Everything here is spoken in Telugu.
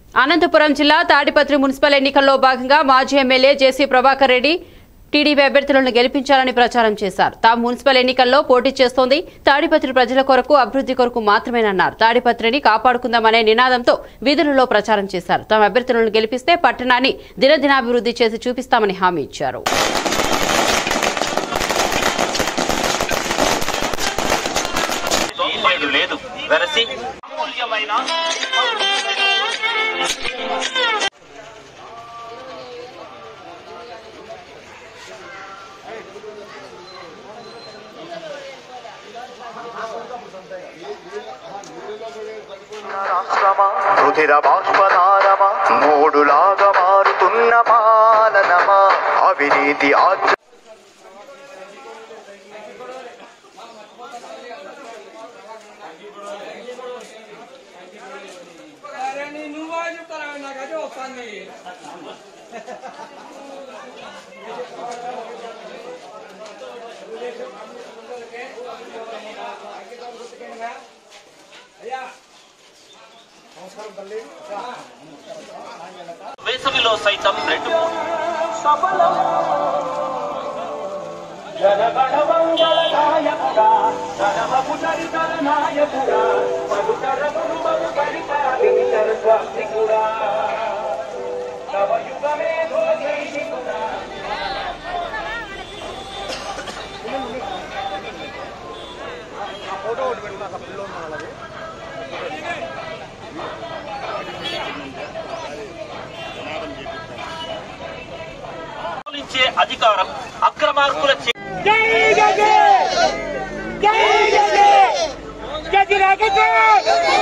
అనంతపురం జిల్లా తాడిపత్రి మున్సిపల్ ఎన్నికల్లో భాగంగా మాజీ MLA JC Prabhakar Reddy TDP అభ్యర్థులను గెలిపించాలని ప్రచారం చేశారు తాము మున్సిపల్ ఎన్నికల్లో పోటీ చేస్తోంది తాడిపత్రి ప్రజల కొరకు అభివృద్ధి కొరకు మాత్రమేనన్నారు తాడిపత్రిని కాపాడుకుందామనే నినాదంతో వీధులలో ప్రచారం చేశారు తమ అభ్యర్థులను గెలిపిస్తే పట్టణాన్ని దినదినాభివృద్ధి చేసి చూపిస్తామని హామీ ఇచ్చారు లేదు లేదు వెరసి అమూల్యమైన రాష్ట్రమా రుధిర బాష్పధారమా మూడులాగా మారుతున్న పాలనమా అవినీతి ఆచ నువ్వు చెప్తారా నాకు అదే వస్తుంది అయ్యా నమస్కారం తల్లి వేసవిలో సైతం రెండు పాలించే అధికారం అక్రమార్కుల చే జై జగన్ జై జగన్ జగన్